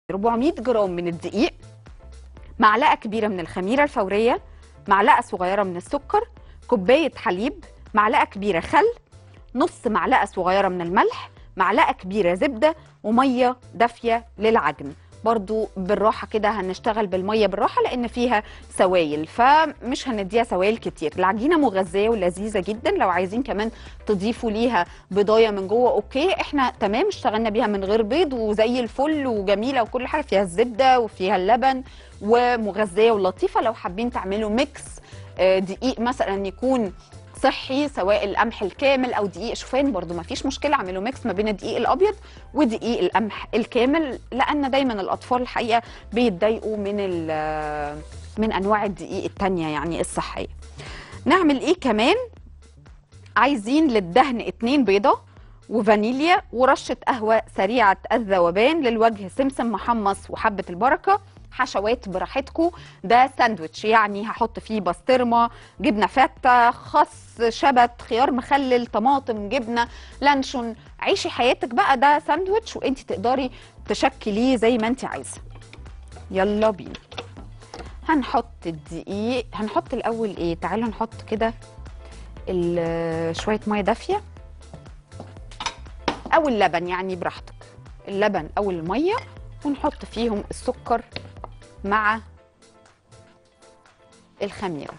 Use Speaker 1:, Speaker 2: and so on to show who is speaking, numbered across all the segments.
Speaker 1: 400 جرام من الدقيق معلقه كبيره من الخميره الفوريه معلقه صغيره من السكر كوبايه حليب معلقه كبيره خل نص معلقه صغيره من الملح معلقه كبيره زبده وميه دافيه للعجن برضو بالراحه كده هنشتغل بالميه بالراحه لان فيها سوائل فمش هنديها سوائل كتير العجينه مغذيه ولذيذه جدا لو عايزين كمان تضيفوا ليها بضايه من جوه اوكي احنا تمام اشتغلنا بيها من غير بيض وزي الفل وجميله وكل حاجه فيها الزبده وفيها اللبن ومغذيه ولطيفه لو حابين تعملوا ميكس آه، دقيق مثلا يكون صحي سواء القمح الكامل او دقيق شوفان برضو ما فيش مشكله اعملوا ميكس ما بين الدقيق الابيض ودقيق القمح الكامل لان دايما الاطفال الحقيقه بيتضايقوا من ال- من انواع الدقيق التانية يعني الصحيه نعمل ايه كمان عايزين للدهن اتنين بيضه وفانيليا ورشه قهوه سريعه الذوبان للوجه سمسم محمص وحبه البركه حشوات براحتكم ده ساندوتش يعني هحط فيه بسطرمه جبنه فته خس شبت خيار مخلل طماطم جبنه لانشون عيشي حياتك بقى ده ساندوتش وانت تقدري تشكليه زي ما انت عايزه يلا بينا هنحط الدقيق هنحط الاول ايه تعالوا نحط كده ال- شويه ميه دافيه او اللبن يعني براحتك اللبن او الميه ونحط فيهم السكر مع الخميره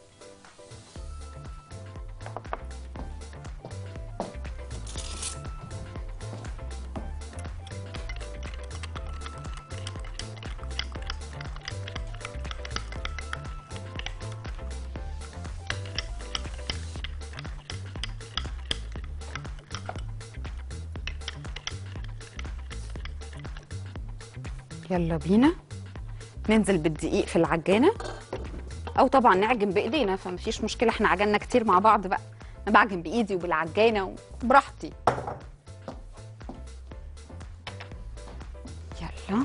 Speaker 1: يلا بينا ننزل بالدقيق في العجانه او طبعا نعجن بايدينا فمفيش مشكله احنا عجنا كتير مع بعض بقى انا بعجن بايدي وبالعجانه وبراحتي يلا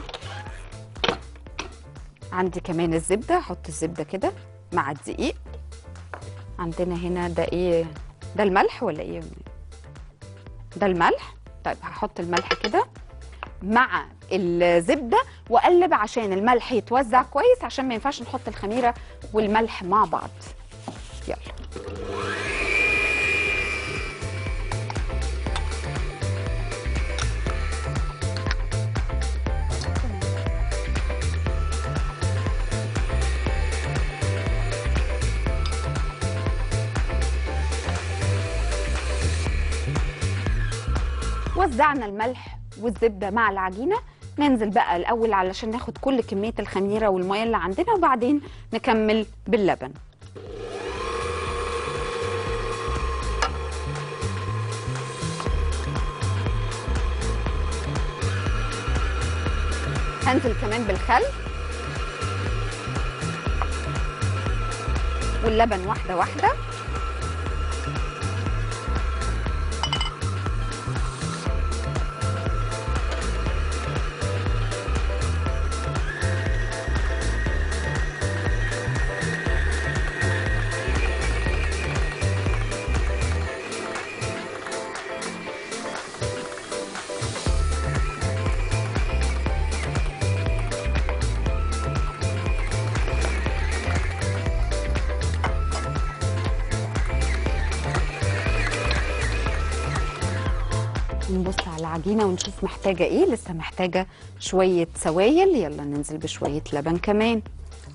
Speaker 1: عندي كمان الزبده احط الزبده كده مع الدقيق عندنا هنا ده ايه ده الملح ولا ايه ده الملح طيب هحط الملح كده مع الزبده واقلب عشان الملح يتوزع كويس عشان ما ينفعش نحط الخميره والملح مع بعض يلا وزعنا الملح والزبده مع العجينه ننزل بقى الاول علشان ناخد كل كميه الخميره والميه اللي عندنا وبعدين نكمل باللبن هنزل كمان بالخل واللبن واحده واحده نبص على العجينه ونشوف محتاجه ايه لسه محتاجه شويه سوائل يلا ننزل بشويه لبن كمان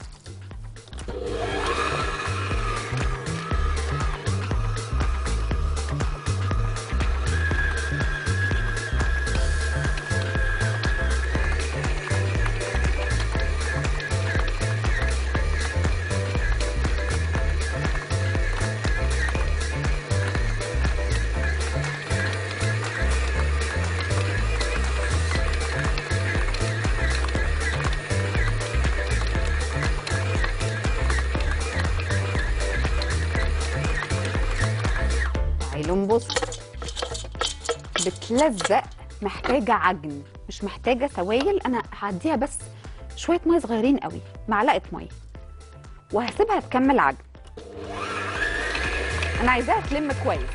Speaker 1: تعالوا نبص بتلزق محتاجه عجن مش محتاجه سوائل انا هعديها بس شويه ميه صغيرين قوي معلقه ميه وهسيبها تكمل عجن انا عايزاها تلم كويس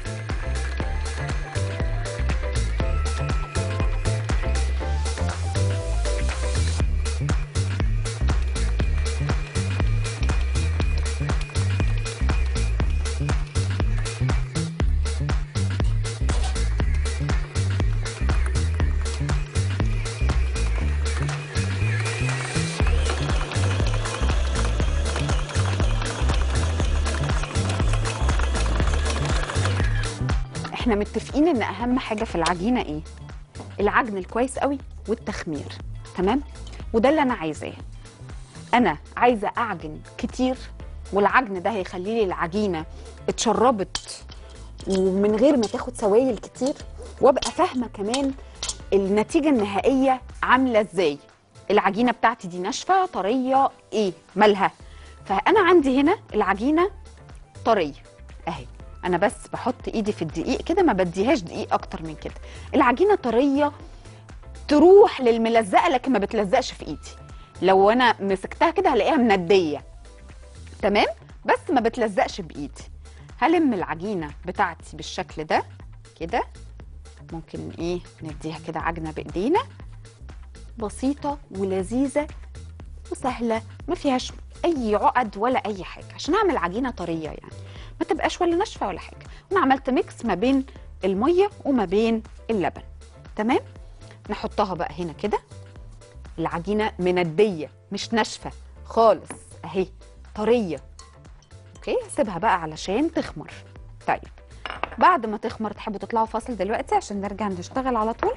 Speaker 1: احنا متفقين ان اهم حاجه في العجينه ايه العجن الكويس قوي والتخمير تمام وده اللي انا عايزاه انا عايزه اعجن كتير والعجن ده هيخلي لي العجينه اتشربت ومن غير ما تاخد سوائل كتير وابقى فاهمه كمان النتيجه النهائيه عامله ازاي العجينه بتاعتي دي ناشفه طريه ايه مالها فانا عندي هنا العجينه طريه اهي انا بس بحط ايدي في الدقيق كده ما بديهاش دقيق اكتر من كده العجينه طريه تروح للملزقه لكن ما بتلزقش في ايدي لو انا مسكتها كده هلاقيها منديه تمام بس ما بتلزقش بايدي هلم العجينه بتاعتي بالشكل ده كده ممكن ايه نديها كده عجنه بايدينا بسيطه ولذيذه وسهله ما فيهاش اي عقد ولا اي حاجه عشان اعمل عجينه طريه يعني ما تبقاش ولا ناشفه ولا حاجه انا عملت ميكس ما بين الميه وما بين اللبن تمام نحطها بقى هنا كده العجينه منديه مش ناشفه خالص اهي طريه اوكي سيبها بقى علشان تخمر طيب بعد ما تخمر تحبوا تطلعوا فاصل دلوقتي عشان نرجع نشتغل على طول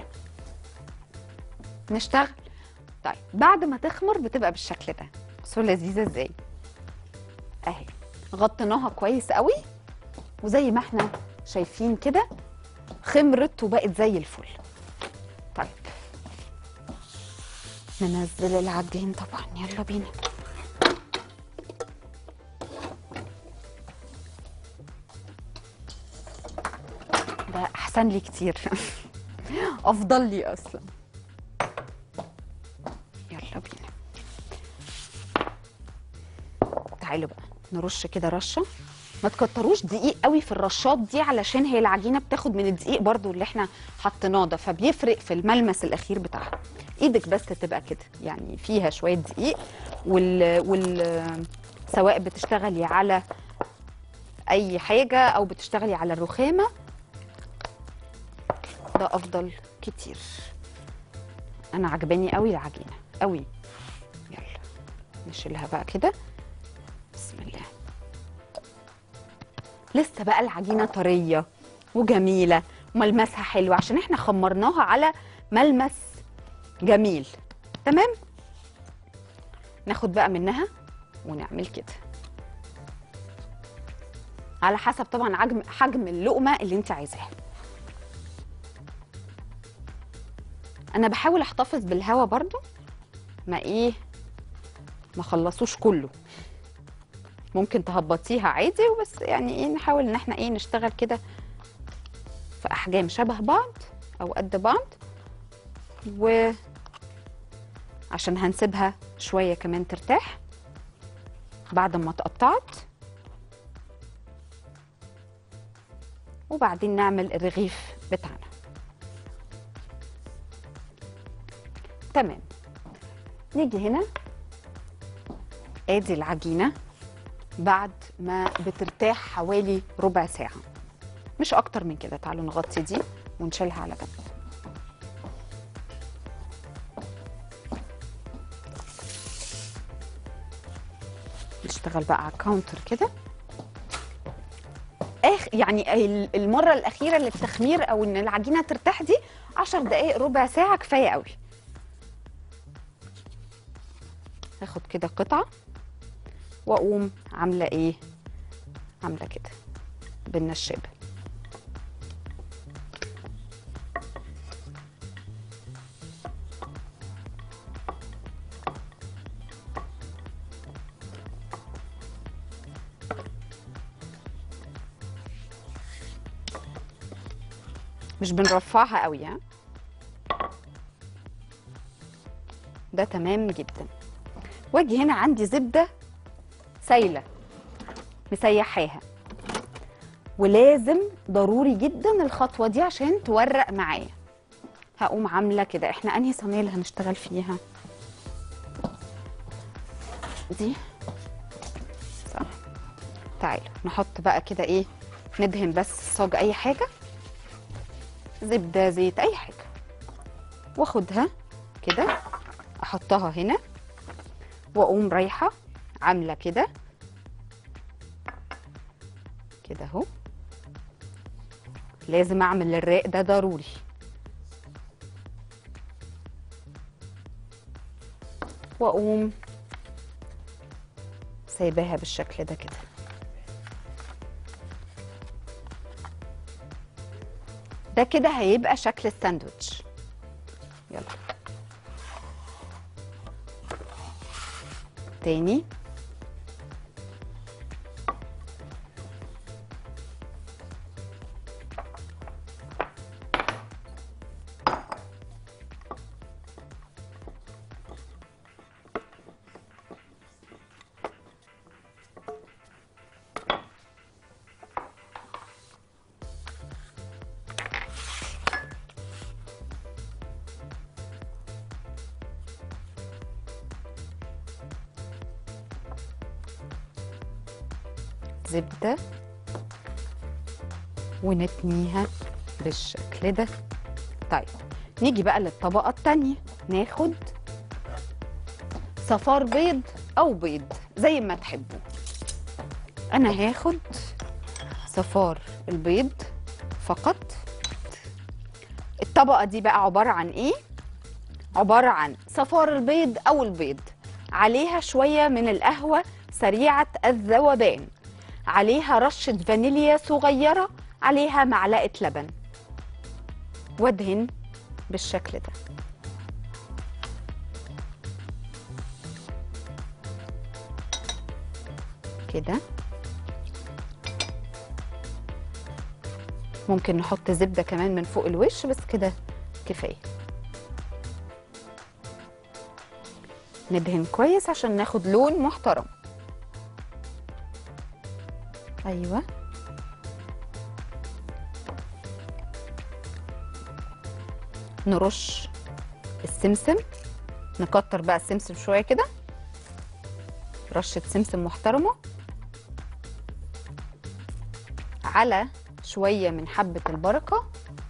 Speaker 1: نشتغل طيب بعد ما تخمر بتبقى بالشكل ده بصوا لذيذه ازاي اهي غطيناها كويس قوي وزي ما احنا شايفين كده خمرت وبقت زي الفل طيب ننزل العجين طبعا يلا بينا ده احسن لي كتير افضل لي اصلا يلا بينا تعالوا بقى نرش كده رشه ما تكتروش دقيق قوي في الرشات دي علشان هي العجينه بتاخد من الدقيق برضو اللي احنا حطيناه ده فبيفرق في الملمس الاخير بتاعها ايدك بس تبقى كده يعني فيها شويه دقيق وال وال سواء بتشتغلي على اي حاجه او بتشتغلي على الرخامه ده افضل كتير انا عجباني قوي العجينه قوي يلا نشيلها بقى كده بسم الله لسه بقى العجينه طريه وجميله وملمسها حلو عشان احنا خمرناها على ملمس جميل تمام ناخد بقى منها ونعمل كده على حسب طبعا حجم حجم اللقمه اللي انت عايزاها انا بحاول احتفظ بالهوا برضو ما ايه ما خلصوش كله ممكن تهبطيها عادي وبس يعني ايه نحاول ان احنا ايه نشتغل كده في احجام شبه بعض او قد بعض و عشان هنسيبها شويه كمان ترتاح بعد ما اتقطعت وبعدين نعمل الرغيف بتاعنا تمام نيجي هنا ادي العجينه بعد ما بترتاح حوالي ربع ساعه مش اكتر من كده تعالوا نغطي دي ونشيلها على جنب نشتغل بقى على الكاونتر كده اخ يعني ال- المره الاخيره للتخمير او ان العجينه ترتاح دي 10 دقائق ربع ساعه كفايه قوي هاخد كده قطعه واقوم عامله ايه عامله كده بالنشابه مش بنرفعها قوي ها ده تمام جدا واجي هنا عندي زبده سايله مسيحاها ولازم ضروري جدا الخطوه دي عشان تورق معايا هقوم عامله كده احنا انهي صينيه اللي هنشتغل فيها دي صح تعالوا نحط بقى كده ايه ندهن بس الصاج اي حاجه زبده زيت اي حاجه واخدها كده احطها هنا واقوم رايحه عامله كده كده اهو لازم اعمل الراق ده ضروري واقوم سايباها بالشكل ده كده ده كده هيبقى شكل الساندوتش يلا تاني زبدة ونتنيها بالشكل ده طيب نيجي بقى للطبقة التانية ناخد صفار بيض أو بيض زي ما تحبوا أنا هاخد صفار البيض فقط الطبقة دي بقى عبارة عن إيه؟ عبارة عن صفار البيض أو البيض عليها شوية من القهوة سريعة الذوبان عليها رشة فانيليا صغيرة عليها معلقة لبن وادهن بالشكل ده كده ممكن نحط زبدة كمان من فوق الوش بس كده كفاية ندهن كويس عشان ناخد لون محترم ايوه نرش السمسم نكتر بقى السمسم شويه كده رشه سمسم محترمه على شويه من حبه البركه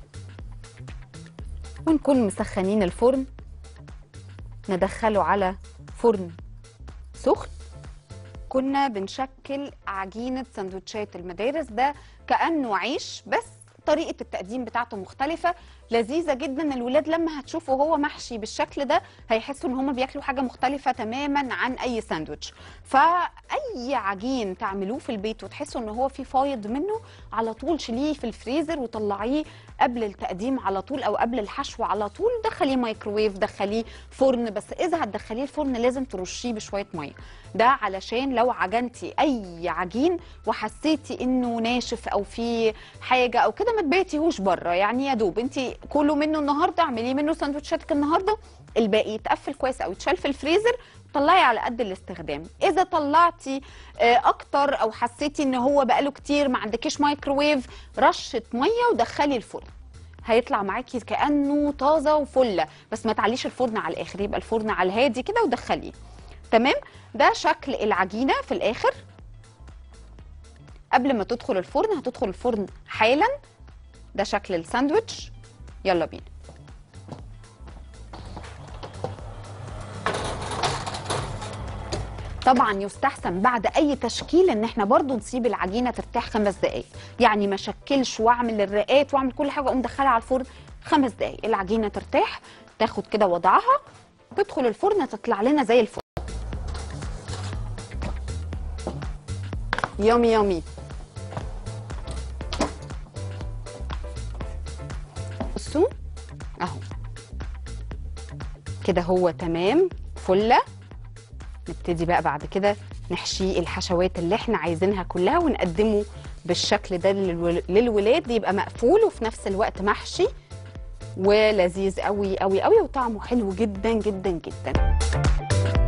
Speaker 1: ونكون مسخنين الفرن ندخله على فرن سخن كنا بنشكل عجينة سندوتشات المدارس ده كأنه عيش بس طريقة التقديم بتاعته مختلفة لذيذة جدا الولاد لما هتشوفوا هو محشي بالشكل ده هيحسوا ان هم بياكلوا حاجة مختلفة تماما عن اي ساندوتش فاي عجين تعملوه في البيت وتحسوا ان هو في فايض منه على طول شيليه في الفريزر وطلعيه قبل التقديم على طول او قبل الحشو على طول دخليه مايكروويف دخليه فرن بس اذا هتدخليه الفرن لازم ترشيه بشويه ميه ده علشان لو عجنتي اي عجين وحسيتي انه ناشف او فيه حاجه او كده ما تبيتيهوش بره يعني يا دوب انت كلوا منه النهارده اعمليه منه سندوتشاتك النهارده الباقي يتقفل كويس او يتشال في الفريزر طلعي على قد الاستخدام اذا طلعتي آه، اكتر او حسيتي ان هو بقاله كتير ما عندكيش مايكروويف رشه ميه ودخلي الفرن هيطلع معاكي كانه طازه وفله بس ما تعليش الفرن على الاخر يبقى الفرن على الهادي كده ودخليه تمام ده شكل العجينه في الاخر قبل ما تدخل الفرن هتدخل الفرن حالا ده شكل الساندوتش يلا بينا طبعا يستحسن بعد اي تشكيل ان احنا برضو نسيب العجينه ترتاح خمس دقائق يعني ما شكلش واعمل الرقات واعمل كل حاجه واقوم مدخلها على الفرن خمس دقائق العجينه ترتاح تاخد كده وضعها تدخل الفرن تطلع لنا زي الفل يامي يامي بصوا اهو كده هو تمام فله نبتدي بقى بعد كده نحشيه الحشوات اللي احنا عايزينها كلها ونقدمه بالشكل ده للول- للولاد يبقى مقفول وفي نفس الوقت محشي ولذيذ قوي قوي قوي وطعمه حلو جدا جدا جدا